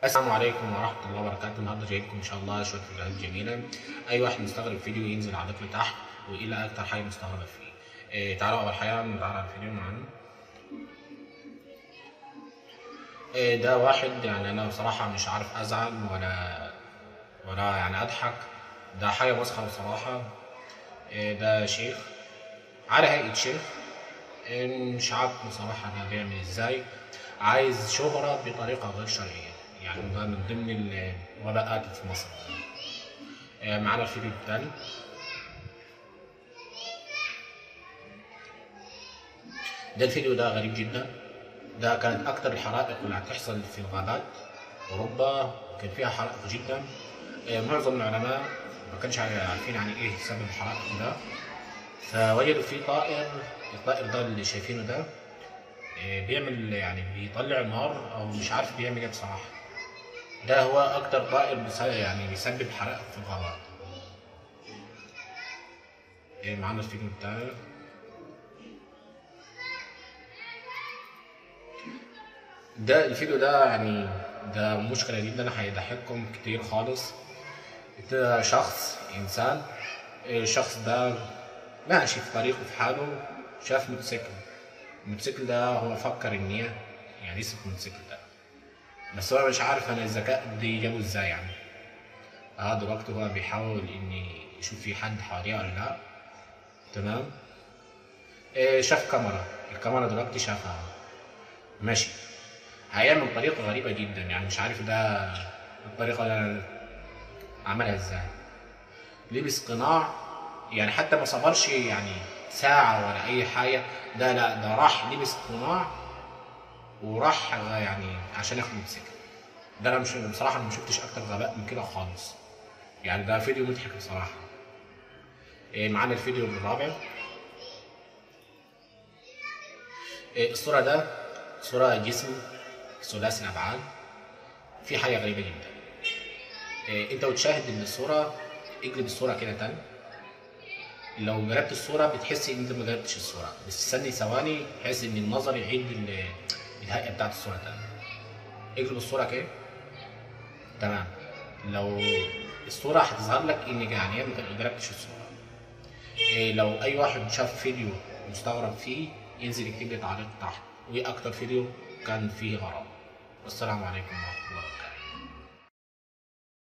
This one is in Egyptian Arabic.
السلام عليكم ورحمة الله وبركاته النهارده جاي لكم إن شاء الله شوية فيديوهات جميلة أي واحد مستغرب فيديو ينزل على القناة تحت وإيه اللي أكتر حاجة مستغربة فيه إيه تعالوا أول حاجة نتعرف على الفيديو معانا إيه ده واحد يعني أنا بصراحة مش عارف أزعل ولا ولا يعني أضحك ده حاجة مسخرة بصراحة إيه ده شيخ على هيئة شيخ إيه مش عارف بصراحة ده بيعمل إزاي عايز شهرة بطريقة غير شرعية يعني ده من ضمن الوباءات في مصر آه، معانا الفيديو الثاني ده الفيديو ده غريب جدا ده كانت أكتر الحرائق اللي هتحصل في الغابات أوروبا كان فيها حرائق جدا آه، معظم العلماء ما كانش عارفين يعني إيه سبب الحرائق ده فوجدوا في طائر الطائر ده اللي شايفينه ده آه، بيعمل يعني بيطلع نار او مش عارف بيعمل ايه بصراحه ده هو اكتر طائر بيس- يعني بيسبب حرائق في الغابات ايه معانا الفيديو بتاعنا ده الفيديو ده يعني ده مشكلة جدا هيضحككم كتير خالص ده شخص انسان الشخص ده ماشي في طريقه في حاله شاف موتوسيكل الموتوسيكل ده هو فكر ان هي يعني يسوق الموتوسيكل ده بس هو مش عارف انا الذكاء دي جابه ازاي يعني اه دلوقتي هو بيحاول ان يشوف في حد حواليه ولا لا تمام إيه شاف كاميرا الكاميرا دلوقتي شافها ماشي هيعمل بطريقة غريبة جدا يعني مش عارف ده الطريقة اللي عملها ازاي لبس قناع يعني حتى ما صبرش يعني ساعة ولا أي حاجة ده لا ده راح لبس قناع وراح يعني عشان ياخد موتوسيكل ده أنا مش بصراحة أنا ما شفتش أكتر غباء من كده خالص يعني ده فيديو مضحك بصراحة إيه معانا الفيديو الرابع إيه الصورة ده صورة جسم ثلاثي الأبعاد في حاجة غريبة جدا إيه انت وتشاهد الصورة اقلب الصورة كده تاني لو جربت الصورة بتحس ان انت ما جربتش الصورة بس استني ثواني بحيث ان النظر يعيد ال- الهيئة بتاعت الصورة تاني اقلب الصورة كده تمام لو الصورة هتظهر لك انك يعني ما جربتش الصورة إيه لو اي واحد شاف فيديو مستغرب فيه ينزل يكتب لي تعليق تحت وايه اكتر فيديو كان فيه غرض والسلام عليكم ورحمة الله